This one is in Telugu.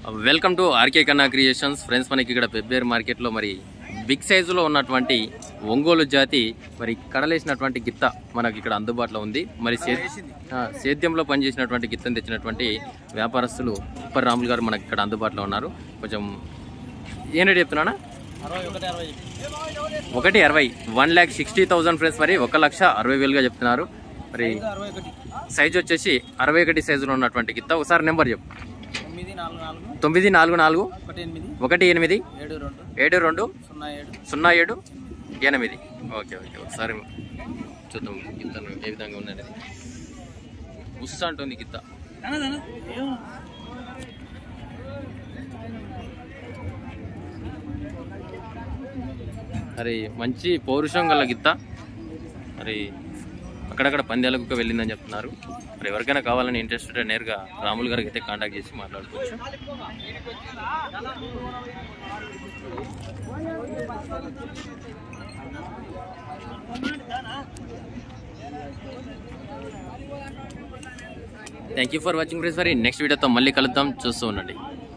welcome to RK Kanna creations friends మనకి ఇక్కడ పెబ్బేరు మార్కెట్లో మరి బిగ్ సైజులో ఉన్నటువంటి ఒంగోలు జాతి మరి కడలేసినటువంటి గిత్త మనకి ఇక్కడ అందుబాటులో ఉంది మరి సే- ఆ, సేద్యంలో పనిచేసినటువంటి గిత్తను తెచ్చినటువంటి వ్యాపారస్తులు ఉప్పర్ రాములు గారు మనకి ఇక్కడ అందుబాటులో ఉన్నారు కొంచెం ఏం రేట్ చెప్తున్నానా అరవై ఒకటి అరవై ఒకటి అరవై one lakh sixty thousand friends మరి ఒక లక్ష అరవై వేలుగా చెప్తున్నారు మరి అరవై ఒకటి సైజ్ వచ్చేసి అరవై ఒకటి సైజులో ఉన్నటువంటి గిత్త ఒకసారి నెంబర్ చెప్పు తొమ్మిది నాలుగు నాలుగు తొమ్మిది నాలుగు నాలుగు ఒకటి ఎనిమిది ఒకటి ఎనిమిది ఏడు రెండు ఏడు రెండు సున్నా ఏడు సున్నా ఏడు ఎనిమిది ఓకే ఓకే ఒకసారి చూద్దాం గిత్తను ఏ విధంగా ఉన్నది ఉస్స అంటుంది గిత్త మరి మంచి పౌరుషం గల గిత్త మరి అక్కడక్కడ పందేలకు వెళ్ళిందని చెప్తున్నారు మరి ఎవరికైనా కావాలని ఇంట్రెస్ట్ ఉంటే నేరుగా రాములు గారికి అయితే కాంటాక్ట్ చేసి మాట్లాడుకోవచ్చు thank you for watching friends మరి నెక్స్ట్ వీడియోతో మళ్ళీ కలుద్దాం చూస్తూ ఉండండి